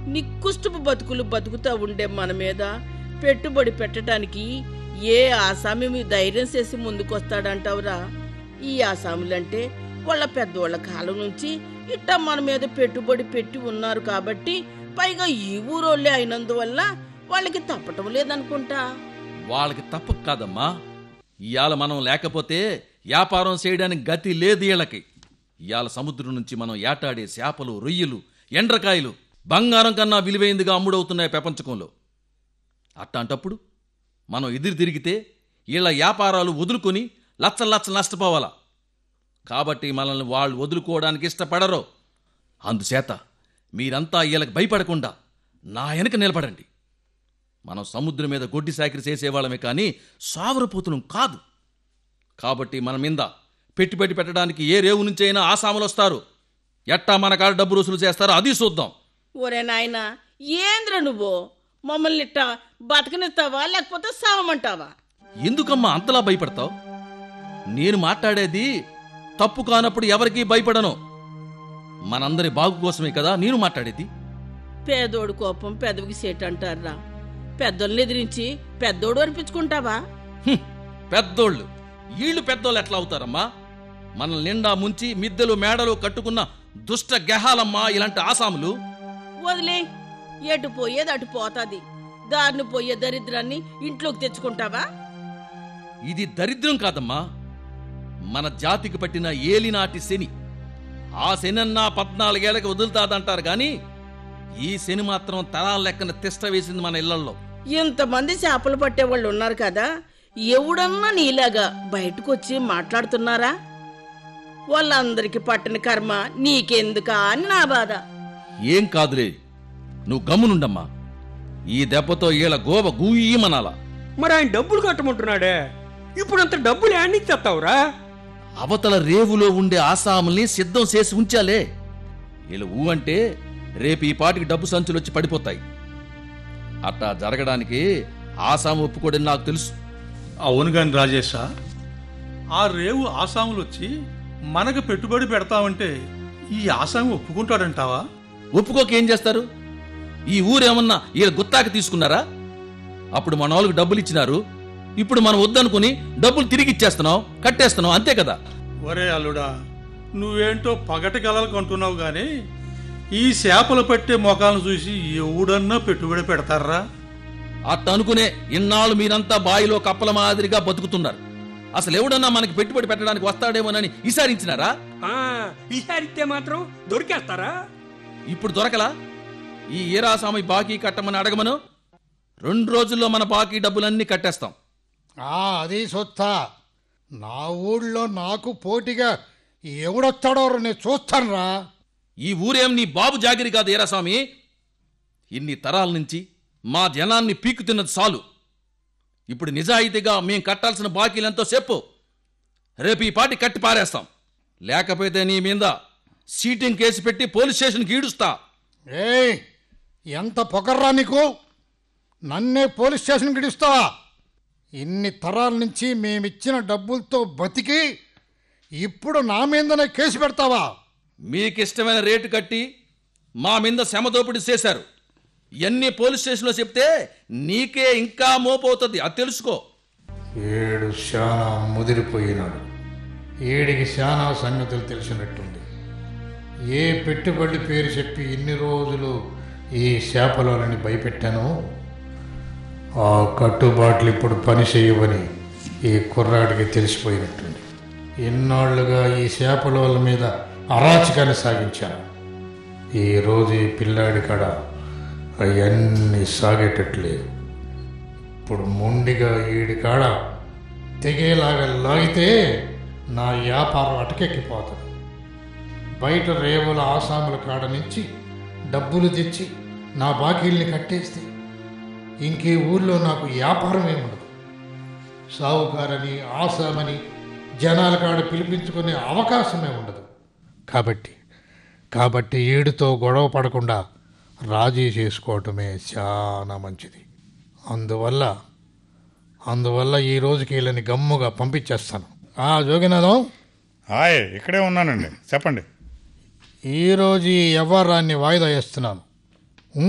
నిక్కుష్టపు బతుకులు బతుకుతా ఉండే మన మీద పెట్టుబడి పెట్టడానికి ఏ ఆసామి మీ ధైర్యం చేసి ముందుకొస్తాడంటావురా ఈ ఆసాములంటే వాళ్ళ పెద్దోళ్ళ కాలం నుంచి ఇట్టా మన మీద పెట్టుబడి పెట్టి ఉన్నారు కాబట్టి పైగా ఈ ఊరోళ్ళే అయినందువల్ల వాళ్ళకి తప్పటం లేదనుకుంటా వాళ్ళకి తప్పు కాదమ్మా ఇవాళ మనం లేకపోతే వ్యాపారం చేయడానికి గతి లేదు వీళ్ళకి ఇవాళ సముద్రం నుంచి మనం ఏటాడే చేపలు రొయ్యలు ఎండ్రకాయలు బంగారం కన్నా విలువైందిగా అమ్ముడవుతున్నాయి ప్రపంచకంలో అట్టాంటప్పుడు మనం ఎదురు తిరిగితే వీళ్ళ వ్యాపారాలు వదులుకొని లచ్చలు లచ్చలు నష్టపోవాలా కాబట్టి మనల్ని వాళ్ళు వదులుకోవడానికి ఇష్టపడరు అందుచేత మీరంతా వీళ్ళకి భయపడకుండా నా వెనక నిలబడండి మనం సముద్రం మీద గొడ్డి సాకిరి చేసేవాళ్ళమే కానీ సావరపోతులం కాదు కాబట్టి మన మీద పెట్టుబడి పెట్టడానికి ఏ రేవు నుంచి అయినా ఆసాములు వస్తారు ఎట్టా మన కాడ డబ్బు రుసులు చేస్తారో అది చూద్దాం ఒరే నాయన ఏంద్ర నువ్వు మమ్మల్ని ఇట్టా బతకనిస్తావా లేకపోతే సావమంటావా ఎందుకమ్మా అంతలా భయపడతావు నేను మాట్లాడేది తప్పు కానప్పుడు ఎవరికీ భయపడను మనందరి బాగు కోసమే కదా నేను మాట్లాడేది పేదోడు కోపం పెదవికి సేటు అంటారా పెద్దోళ్ళని ఎదిరించి పెద్దోడు అనిపించుకుంటావా హ్మ్, పెద్దోళ్ళు వీళ్ళు పెద్దోళ్ళు ఎట్లా అవుతారమ్మా మనల్ని నిండా ముంచి మిద్దెలు మేడలు కట్టుకున్న దుష్ట గెహాలమ్మా ఇలాంటి ఆసాములు వదిలే ఎటు పోయేది అటు పోతాది దారిని పోయే దరిద్రాన్ని ఇంట్లోకి తెచ్చుకుంటావా ఇది దరిద్రం కాదమ్మా మన జాతికి పట్టిన ఏలినాటి శని ఆ శనన్నా పద్నాలుగేళ్లకి వదులుతాదంటారు గాని ఈ శని మాత్రం తరాల లెక్కన తిష్ట వేసింది మన ఇళ్లల్లో ఇంతమంది చేపలు పట్టేవాళ్ళు ఉన్నారు కదా ఎవడన్నా నీలాగా బయటకు వచ్చి మాట్లాడుతున్నారా వాళ్ళందరికి పట్టిన కర్మ నీకెందుకా అని నా బాధ ఏం కాదులే నువ్వు గమ్మునుండమ్మా ఈ దెబ్బతో ఈల గోవ గూయమనాలా మరి ఆయన డబ్బులు కట్టమంటున్నాడే ఇప్పుడు అంత డబ్బులు యాడ్ నుంచి తెస్తావురా అవతల రేవులో ఉండే ఆసాముల్ని సిద్ధం చేసి ఉంచాలే వీళ్ళు ఊ అంటే రేపు ఈ పాటికి డబ్బు సంచులు వచ్చి పడిపోతాయి అట్టా జరగడానికి ఆసాము ఒప్పుకోడని నాకు తెలుసు అవును గాని రాజేశా ఆ రేవు ఆసాములు వచ్చి మనకు పెట్టుబడి పెడతామంటే ఈ ఆసామి ఒప్పుకుంటాడంటావా ఒప్పుకోక ఏం చేస్తారు ఈ ఊరేమన్నా వీళ్ళ గుత్తాకి తీసుకున్నారా అప్పుడు మన వాళ్ళకి డబ్బులు ఇచ్చినారు ఇప్పుడు మనం వద్దనుకుని డబ్బులు తిరిగి ఇచ్చేస్తున్నాం కట్టేస్తున్నాం అంతే కదా ఒరే అల్లుడా నువ్వేంటో పగటి కలలకు అంటున్నావు గాని ఈ చేపలు పట్టే మొఖాలను చూసి ఎవడన్నా పెట్టుబడి పెడతారా అట్ట అనుకునే ఇన్నాళ్ళు మీరంతా బాయిలో కప్పల మాదిరిగా బతుకుతున్నారు అసలు ఎవడన్నా మనకి పెట్టుబడి పెట్టడానికి వస్తాడేమోనని విచారించినారా ఆ, ఈసారిస్తే మాత్రం దొరికేస్తారా ఇప్పుడు దొరకలా ఈ ఈరాసామి బాకీ కట్టమని అడగమను రెండు రోజుల్లో మన బాకీ డబ్బులన్నీ కట్టేస్తాం ఆ అది సొత్త నా ఊళ్ళో నాకు పోటీగా ఎవడొస్తాడో నేను చూస్తానురా ఈ ఊరేం నీ బాబు జాగిరి కాదు ఈరాస్వామి ఇన్ని తరాల నుంచి మా జనాన్ని పీకు తిన్నది చాలు ఇప్పుడు నిజాయితీగా మేం కట్టాల్సిన బాకీలెంతో చెప్పు రేపు ఈ పాటి కట్టి పారేస్తాం లేకపోతే నీ మీద సీటింగ్ కేసు పెట్టి పోలీస్ స్టేషన్కి ఈడుస్తా ఏయ్ ఎంత పొగర్రా నీకు నన్నే పోలీస్ స్టేషన్కి ఇడుస్తావా ఇన్ని తరాల నుంచి మేమిచ్చిన డబ్బులతో బతికి ఇప్పుడు నా మీదనే కేసు పెడతావా మీకిష్టమైన రేటు కట్టి మా మీద శ్రమదోపిడి చేశారు ఇవన్నీ పోలీస్ స్టేషన్లో చెప్తే నీకే ఇంకా మోపవుతుంది అది తెలుసుకో ఏడు శానా ముదిరిపోయినాడు ఏడికి శానా సంగతులు తెలిసినట్టుంది ఏ పెట్టుబడి పేరు చెప్పి ఇన్ని రోజులు ఈ చేపలోని భయపెట్టాను ఆ కట్టుబాట్లు ఇప్పుడు పని చేయవని ఈ కుర్రాడికి తెలిసిపోయినట్టుంది ఇన్నాళ్లుగా ఈ చేపలోల మీద అరాచకాన్ని సాగించాను ఈ రోజు ఈ పిల్లాడి కాడ అవన్నీ సాగేటట్లేదు ఇప్పుడు మొండిగా ఈడి కాడ తెగేలాగా లాగితే నా వ్యాపారం అటకెక్కిపోతుంది బయట రేవుల ఆసాముల కాడ నుంచి డబ్బులు తెచ్చి నా బాకీల్ని కట్టేస్తే ఇంకే ఊళ్ళో నాకు వ్యాపారం ఏముండదు సావుకారని ఆసామని జనాల కాడ పిలిపించుకునే అవకాశమే ఉండదు కాబట్టి కాబట్టి ఈడుతో గొడవ పడకుండా రాజీ చేసుకోవటమే చాలా మంచిది అందువల్ల అందువల్ల ఈ రోజుకి వీళ్ళని గమ్ముగా పంపించేస్తాను ఆ జోగినాథం హాయ్ ఇక్కడే ఉన్నానండి చెప్పండి ఈరోజు ఈ వ్యవహారాన్ని వాయిదా వేస్తున్నాను